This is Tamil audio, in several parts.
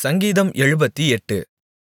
சங்கீதம் எழுபத்தெட்டு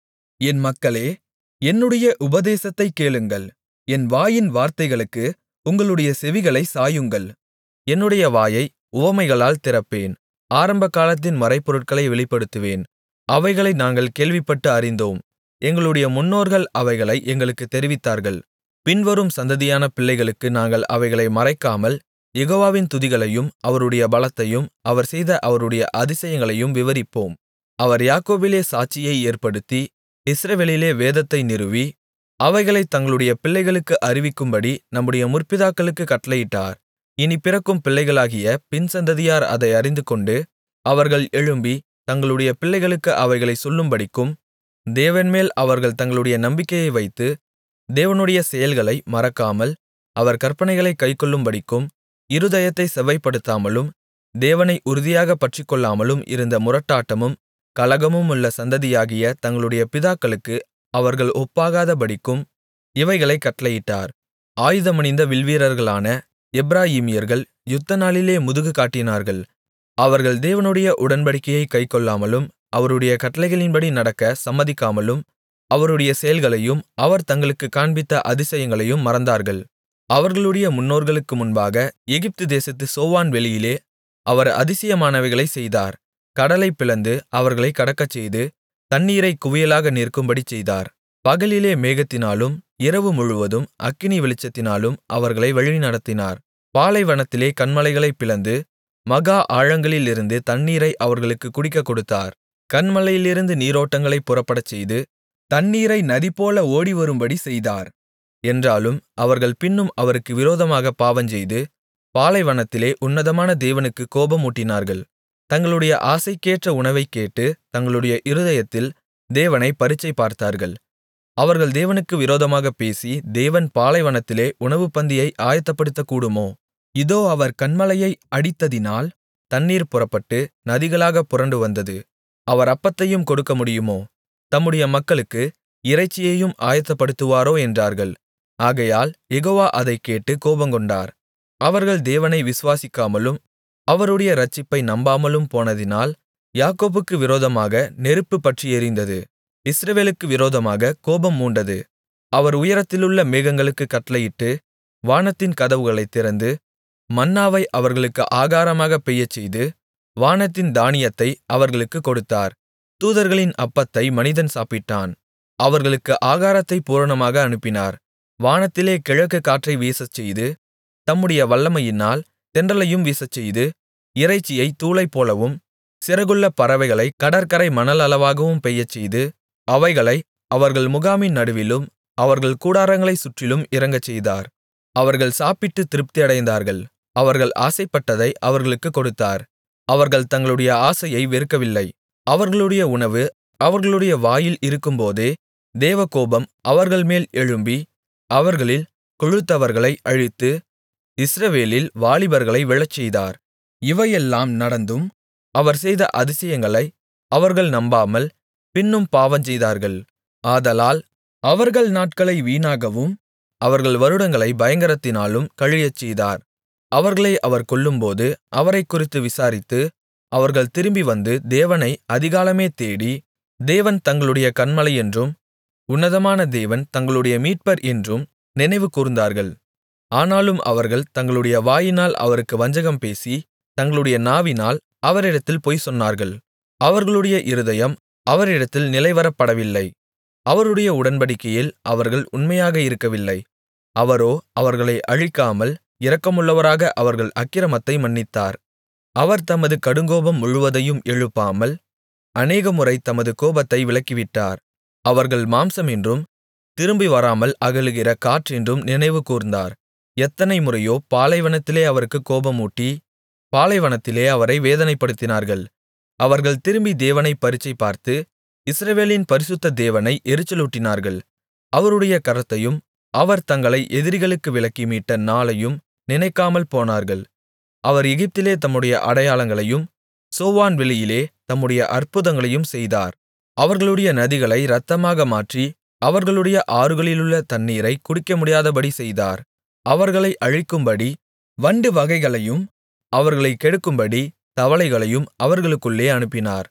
என் மக்களே என்னுடைய உபதேசத்தைக் கேளுங்கள் என் வாயின் வார்த்தைகளுக்கு உங்களுடைய செவிகளைச் சாயுங்கள் என்னுடைய வாயை உவமைகளால் திறப்பேன் ஆரம்பகாலத்தின் மறைபொருட்களை வெளிப்படுத்துவேன் அவைகளை நாங்கள் கேள்விப்பட்டு அறிந்தோம் எங்களுடைய முன்னோர்கள் அவைகளை எங்களுக்குத் தெரிவித்தார்கள் பின்வரும் சந்ததியான பிள்ளைகளுக்கு நாங்கள் அவைகளை மறைக்காமல் யெகோவாவின் துதிகளையும் அவருடைய பலத்தையும் அவர் செய்த அவருடைய அதிசயங்களையும் விவரிப்போம் அவர் யாக்கோபிலே சாட்சியை ஏற்படுத்தி இஸ்ரவேலிலே வேதத்தை நிறுவி அவைகளைத் தங்களுடைய பிள்ளைகளுக்கு அறிவிக்கும்படி நம்முடைய முற்பிதாக்களுக்குக் கட்டளையிட்டார் இனிப் பிறக்கும் பிள்ளைகளாகிய பின்சந்ததியார் அதை அறிந்துகொண்டு அவர்கள் எழும்பி தங்களுடைய பிள்ளைகளுக்கு அவைகளைச் சொல்லும்படிக்கும் தேவன்மேல் அவர்கள் தங்களுடைய நம்பிக்கையை வைத்து தேவனுடைய செயல்களை மறக்காமல் அவர் கற்பனைகளைக் கைக்கொள்ளும்படிக்கும் இருதயத்தைச் செவ்வைப்படுத்தாமலும் தேவனை உறுதியாகப் பற்றிக்கொள்ளாமலும் இருந்த முரட்டாட்டமும் கலகமுமுள்ள சந்ததியாகிய தங்களுடைய பிதாக்களுக்கு அவர்கள் ஒப்பாகாதபடிக்கும் இவைகளைக் கட்டளையிட்டார் ஆயுதமணிந்த வில்வீரர்களான எப்பிராயீமியர்கள் யுத்தநாளிலே முதுகு காட்டினார்கள் அவர்கள் தேவனுடைய உடன்படிக்கையைக் கைக்கொள்ளாமலும் அவருடைய கட்டளைகளின்படி நடக்க சம்மதிக்காமலும் அவருடைய செயல்களையும் அவர் தங்களுக்குக் காண்பித்த அதிசயங்களையும் மறந்தார்கள் அவர்களுடைய முன்னோர்களுக்கு முன்பாக எகிப்து தேசத்து சோவான் வெளியிலே அவர் அதிசயமானவைகளைச் செய்தார் கடலைப் பிளந்து அவர்களைக் கடக்கச்செய்து தண்ணீரைக் குவியலாக நிற்கும்படிச் செய்தார் பகலிலே மேகத்தினாலும் இரவு முழுவதும் அக்கினி வெளிச்சத்தினாலும் அவர்களை வழிநடத்தினார் பாலைவனத்திலே கன்மலைகளைப் பிளந்து மகா ஆழங்களிலிருந்து தண்ணீரை அவர்களுக்குக் குடிக்கக் கொடுத்தார் கன்மலையிலிருந்து நீரோட்டங்களைப் புறப்படச்செய்து தண்ணீரை நதிபோல ஓடிவரும்படி செய்தார் என்றாலும் அவர்கள் பின்னும் அவருக்கு விரோதமாகப் பாவஞ்செய்து பாலைவனத்திலே உன்னதமான தேவனுக்குக் கோபமூட்டினார்கள் தங்களுடைய ஆசைக்கேற்ற உணவைக் கேட்டு தங்களுடைய இருதயத்தில் தேவனைப் பரீட்சை பார்த்தார்கள் அவர்கள் தேவனுக்கு விரோதமாகப் பேசி தேவன் பாலைவனத்திலே உணவுப்பந்தியை ஆயத்தப்படுத்தக்கூடுமோ இதோ அவர் கன்மலையை அடித்ததினால் தண்ணீர் புறப்பட்டு நதிகளாகப் புரண்டுவந்தது அவர் அப்பத்தையும் கொடுக்க முடியுமோ தம்முடைய மக்களுக்கு இறைச்சியையும் ஆயத்தப்படுத்துவாரோ என்றார்கள் ஆகையால் யெகோவா அதைக் கேட்டு கோபங்கொண்டார் அவர்கள் தேவனை விசுவாசிக்காமலும் அவருடைய இரட்சிப்பை நம்பாமலும் போனதினால் யாக்கோபுக்கு விரோதமாக நெருப்பு பற்றியெரிந்தது இஸ்ரவேலுக்கு விரோதமாக கோபம் மூண்டது அவர் உயரத்திலுள்ள மேகங்களுக்குக் கட்டளையிட்டு வானத்தின் கதவுகளைத் திறந்து மன்னாவை அவர்களுக்கு ஆகாரமாகப் பெய்யச்செய்து வானத்தின் தானியத்தை அவர்களுக்குக் கொடுத்தார் தூதர்களின் அப்பத்தை மனிதன் சாப்பிட்டான் அவர்களுக்கு ஆகாரத்தை பூரணமாக அனுப்பினார் வானத்திலே கிழக்கு காற்றை வீசச்செய்து தம்முடைய வல்லமையினால் தென்றலையும் வீசச்செய்து இறைச்சியை தூளைப்போலவும் சிறகுள்ள பறவைகளை கடற்கரை மணல் அளவாகவும் பெய்யச்செய்து அவைகளை அவர்கள் முகாமின் நடுவிலும் அவர்கள் கூடாரங்களைச் சுற்றிலும் இறங்கச்செய்தார் அவர்கள் சாப்பிட்டு திருப்தியடைந்தார்கள் அவர்கள் ஆசைப்பட்டதை அவர்களுக்குக் கொடுத்தார் அவர்கள் தங்களுடைய ஆசையை வெறுக்கவில்லை அவர்களுடைய உணவு அவர்களுடைய வாயில் இருக்கும்போதே தேவகோபம் அவர்கள்மேல் எழும்பி அவர்களில் கொழுத்தவர்களை அழித்து இஸ்ரவேலில் வாலிபர்களை விழச்செய்தார் இவையெல்லாம் நடந்தும் அவர் செய்த அதிசயங்களை அவர்கள் நம்பாமல் பின்னும் பாவஞ்செய்தார்கள் ஆதலால் அவர்கள் நாட்களை வீணாகவும் அவர்கள் வருடங்களை பயங்கரத்தினாலும் கழியச்செய்தார் அவர்களை அவர் கொல்லும்போது அவரைக்குறித்து விசாரித்து அவர்கள் திரும்பி வந்து தேவனை அதிகாலமே தேடி தேவன் தங்களுடைய கன்மலை என்றும் உன்னதமான தேவன் தங்களுடைய மீட்பர் என்றும் நினைவு கூர்ந்தார்கள் ஆனாலும் அவர்கள் தங்களுடைய வாயினால் அவருக்கு வஞ்சகம் பேசி தங்களுடைய நாவினால் அவரிடத்தில் பொய் சொன்னார்கள் அவர்களுடைய இருதயம் அவரிடத்தில் நிலைவரப்படவில்லை அவருடைய உடன்படிக்கையில் அவர்கள் உண்மையாக இருக்கவில்லை அவரோ அவர்களை அழிக்காமல் இரக்கமுள்ளவராக அவர்கள் அக்கிரமத்தை மன்னித்தார் அவர் தமது கடுங்கோபம் முழுவதையும் எழுப்பாமல் அநேகமுறை தமது கோபத்தை விலக்கிவிட்டார் அவர்கள் மாம்சம் என்றும் திரும்பி வராமல் அகலுகிற காற்றென்றும் நினைவு கூர்ந்தார் எத்தனை முறையோ பாலைவனத்திலே அவருக்கு கோபமூட்டி பாலைவனத்திலே அவரை வேதனைப்படுத்தினார்கள் அவர்கள் திரும்பி தேவனை பரீட்சை பார்த்து இஸ்ரவேலின் பரிசுத்த தேவனை எரிச்சலூட்டினார்கள் அவருடைய கரத்தையும் அவர் தங்களை எதிரிகளுக்கு விலக்கி மீட்ட நாளையும் நினைக்காமல் போனார்கள் அவர் எகிப்திலே தம்முடைய அடையாளங்களையும் சோவான் வெளியிலே தம்முடைய அற்புதங்களையும் செய்தார் அவர்களுடைய நதிகளை இரத்தமாக மாற்றி அவர்களுடைய ஆறுகளிலுள்ள தண்ணீரை குடிக்கமுடியாதபடி செய்தார் அவர்களை அழிக்கும்படி வண்டு வகைகளையும் அவர்களைக் கெடுக்கும்படி தவளைகளையும் அவர்களுக்குள்ளே அனுப்பினார்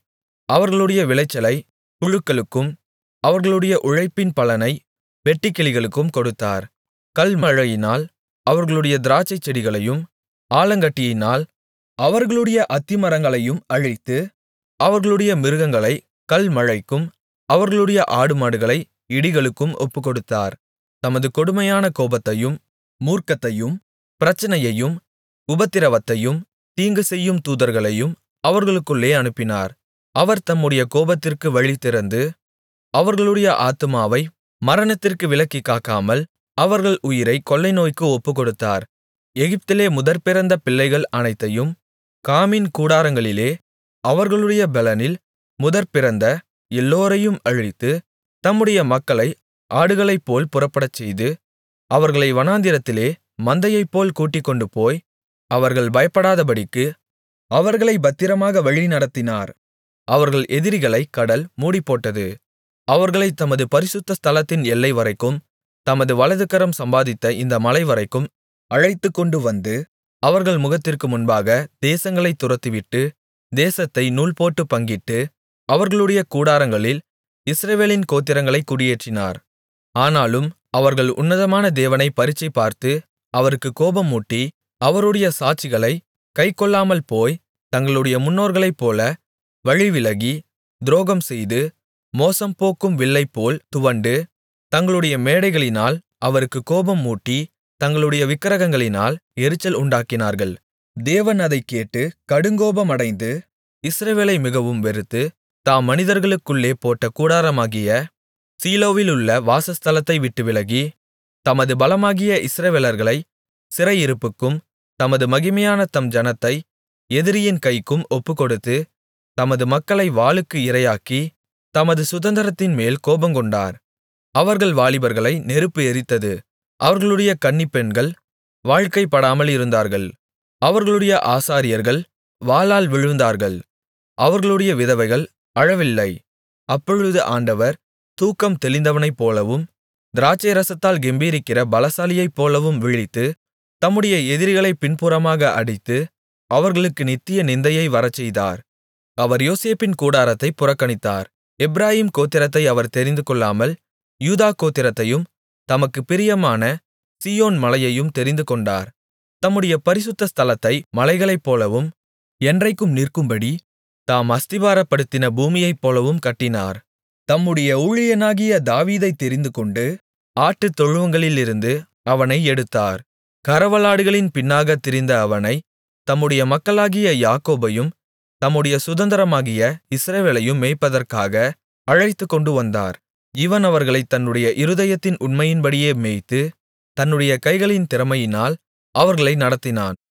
அவர்களுடைய விளைச்சலை புழுக்களுக்கும் அவர்களுடைய உழைப்பின் பலனை வெட்டுக்கிளிகளுக்கும் கொடுத்தார் கல்மழையினால் அவர்களுடைய திராட்சைச்செடிகளையும் ஆலங்கட்டியினால் அவர்களுடைய அத்திமரங்களையும் அழித்து அவர்களுடைய மிருகங்களை கல்மழைக்கும் அவர்களுடைய ஆடுமாடுகளை இடிகளுக்கும் ஒப்புக்கொடுத்தார் தமது கொடுமையான கோபத்தையும் மூர்க்கத்தையும் பிரச்சனையையும் உபத்திரவத்தையும் தீங்கு செய்யும் தூதர்களையும் அவர்களுக்குள்ளே அனுப்பினார் அவர் தம்முடைய கோபத்திற்கு வழி திறந்து அவர்களுடைய ஆத்துமாவை மரணத்திற்கு விலக்கிக் காக்காமல் அவர்கள் உயிரை கொள்ளைநோய்க்கு ஒப்புக்கொடுத்தார் எகிப்திலே முதற்பிறந்த பிள்ளைகள் அனைத்தையும் காமின் கூடாரங்களிலே அவர்களுடைய பெலனில் முதற்பிறந்த எல்லோரையும் அழித்து தம்முடைய மக்களை ஆடுகளைப்போல் புறப்படச்செய்து அவர்களை வனாந்திரத்திலே மந்தையைப்போல் கூட்டிக்கொண்டுபோய் அவர்கள் பயப்படாதபடிக்கு அவர்களை பத்திரமாக வழிநடத்தினார் அவர்கள் எதிரிகளைக் கடல் மூடிப்போட்டது அவர்களைத் தமது பரிசுத்த ஸ்தலத்தின் எல்லை வரைக்கும் தமது வலதுகரம் சம்பாதித்த இந்த மலை வரைக்கும் அழைத்துக்கொண்டு வந்து அவர்கள் முகத்திற்கு முன்பாக தேசங்களைத் துரத்திவிட்டு தேசத்தை நூல்போட்டு பங்கிட்டு அவர்களுடைய கூடாரங்களில் இஸ்ரவேலின் கோத்திரங்களைக் குடியேற்றினார் ஆனாலும் அவர்கள் உன்னதமான தேவனை பரீட்சை பார்த்து அவருக்கு கோபம் மூட்டி அவருடைய சாட்சிகளை கைக்கொள்ளாமல் போய் தங்களுடைய முன்னோர்களைப்போல வழிவிலகி துரோகம் செய்து மோசம் போக்கும் வில்லைப்போல் துவண்டு தங்களுடைய மேடைகளினால் அவருக்கு கோபம் மூட்டி தங்களுடைய விக்கிரகங்களினால் எரிச்சல் உண்டாக்கினார்கள் தேவன் அதைக் கேட்டு கடுங்கோபமடைந்து இஸ்ரவேலை மிகவும் வெறுத்து தாம் மனிதர்களுக்குள்ளே போட்ட கூடாரமாகிய சீலோவிலுள்ள வாசஸ்தலத்தை விட்டு விலகி தமது பலமாகிய இஸ்ரவேலர்களை சிறையிருப்புக்கும் தமது மகிமையான தம் ஜனத்தை எதிரியின் கைக்கும் ஒப்புக்கொடுத்து தமது மக்களை வாளுக்கு இரையாக்கி தமது சுதந்திரத்தின்மேல் கோபங்கொண்டார் அவர்கள் வாலிபர்களை நெருப்பு எரித்தது அவர்களுடைய கன்னிப்பெண்கள் வாழ்க்கைப்படாமல் இருந்தார்கள் அவர்களுடைய ஆசாரியர்கள் வாளால் விழுந்தார்கள் அவர்களுடைய விதவைகள் அழவில்லை அப்பொழுது ஆண்டவர் தூக்கம் தெளிந்தவனைப்போலவும் திராட்சைரசத்தால் கெம்பீரிக்கிற பலசாலியைப் போலவும் விழித்து தம்முடைய எதிரிகளை பின்புறமாக அடித்து அவர்களுக்கு நித்திய நிந்தையை வரச்செய்தார் அவர் யோசேப்பின் கூடாரத்தைப் புறக்கணித்தார் எப்பிராயீம் கோத்திரத்தை அவர் தெரிந்துகொள்ளாமல் யூதா கோத்திரத்தையும் தமக்குப் பிரியமான சீயோன் மலையையும் தெரிந்துகொண்டார் தம்முடைய பரிசுத்த ஸ்தலத்தை மலைகளைப்போலவும் என்றைக்கும் நிற்கும்படி தாம் அஸ்திபாரப்படுத்தின பூமியைப்போலவும் கட்டினார் தம்முடைய ஊழியனாகிய தாவீதைத் தெரிந்துகொண்டு ஆட்டுத் தொழுவங்களிலிருந்து அவனை எடுத்தார் கறவலாடுகளின் பின்னாகத் திரிந்த அவனை தம்முடைய மக்களாகிய யாக்கோபையும் தம்முடைய சுதந்திரமாகிய இஸ்ரவேலையும் மேய்ப்பதற்காக அழைத்துக்கொண்டு வந்தார் இவன் அவர்களைத் தன்னுடைய இருதயத்தின் உண்மையின்படியே மேய்த்து தன்னுடைய கைகளின் திறமையினால் அவர்களை நடத்தினான்